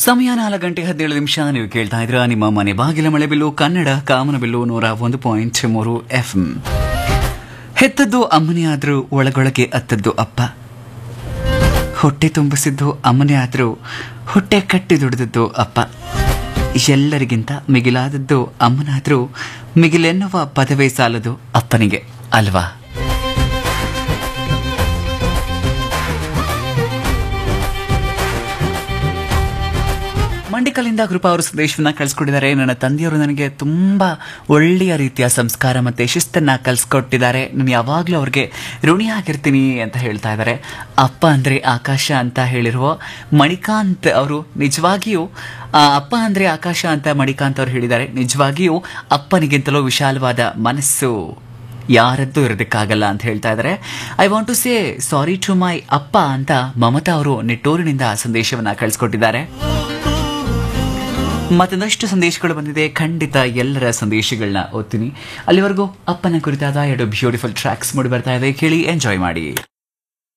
ಸಮಯ ನಾಲ್ಕು ಗಂಟೆ ಹದಿನೇಳು ನಿಮಿಷ ನೀವು ಕೇಳ್ತಾ ಇದ್ರ ನಿಮ್ಮ ಮನೆ ಬಾಗಿಲ ಮಳೆ ಬಿಲ್ಲು ಕನ್ನಡ ಕಾಮನ ಬಿಲ್ಲು ನೂರ ಒಂದು ಪಾಯಿಂಟ್ ಮೂರು ಎಫ್ ಹೆತ್ತದ್ದು ಅಮ್ಮನೇ ಆದ್ರೂ ಒಳಗೊಳಗೆ ಅತ್ತದ್ದು ಅಪ್ಪ ಹೊಟ್ಟೆ ತುಂಬಿಸಿದ್ದು ಅಮ್ಮನೇ ಆದ್ರೂ ಹೊಟ್ಟೆ ಕಟ್ಟಿ ದುಡಿದದ್ದು ಅಪ್ಪ ಎಲ್ಲರಿಗಿಂತ ಮಿಗಿಲಾದದ್ದು ಅಮ್ಮನಾದ್ರೂ ಮಿಗಿಲೆನ್ನುವ ಪದವೇ ಸಾಲದು ಅಪ್ಪನಿಗೆ ಅಲ್ವಾ ಮಂಡಿಕಲ್ಲಿಂದ ಕೃಪಾ ಅವರು ಸಂದೇಶವನ್ನ ಕಳಿಸ್ಕೊಟ್ಟಿದ್ದಾರೆ ನನ್ನ ತಂದೆಯವರು ನನಗೆ ತುಂಬಾ ಒಳ್ಳೆಯ ರೀತಿಯ ಸಂಸ್ಕಾರ ಮತ್ತೆ ಶಿಸ್ತನ್ನ ಕಲಿಸ್ಕೊಟ್ಟಿದ್ದಾರೆ ನಾನು ಯಾವಾಗಲೂ ಅವ್ರಿಗೆ ಋಣಿಯಾಗಿರ್ತೀನಿ ಅಂತ ಹೇಳ್ತಾ ಇದ್ದಾರೆ ಅಪ್ಪ ಅಂದ್ರೆ ಆಕಾಶ ಅಂತ ಹೇಳಿರುವ ಮಣಿಕಾಂತ್ ಅವರು ನಿಜವಾಗಿಯೂ ಆ, ಅಪ್ಪ ಅಂದ್ರೆ ಆಕಾಶ ಅಂತ ಮಣಿಕಾಂತ್ ಅವರು ಹೇಳಿದ್ದಾರೆ ನಿಜವಾಗಿಯೂ ಅಪ್ಪನಿಗಿಂತಲೂ ವಿಶಾಲವಾದ ಮನಸ್ಸು ಯಾರದ್ದು ಇರೋದಕ್ಕಾಗಲ್ಲ ಅಂತ ಹೇಳ್ತಾ ಇದ್ದಾರೆ I want to say sorry to my ಅಪ್ಪ ಅಂತ ಮಮತಾ ಅವರು ನಿಟ್ಟೂರಿನಿಂದ ಸಂದೇಶವನ್ನ ಕಳಿಸ್ಕೊಟ್ಟಿದ್ದಾರೆ ಮತ್ತೊಂದಷ್ಟು ಸಂದೇಶಗಳು ಬಂದಿದೆ ಖಂಡಿತ ಎಲ್ಲರ ಸಂದೇಶಗಳನ್ನ ಓದ್ತೀನಿ ಅಲ್ಲಿವರೆಗೂ ಅಪ್ಪನ ಕುರಿತಾದ ಎರಡು ಬ್ಯೂಟಿಫುಲ್ ಟ್ರ್ಯಾಕ್ಸ್ ಮೂಡಿ ಬರ್ತಾ ಇದೆ ಕೇಳಿ ಎಂಜಾಯ್ ಮಾಡಿ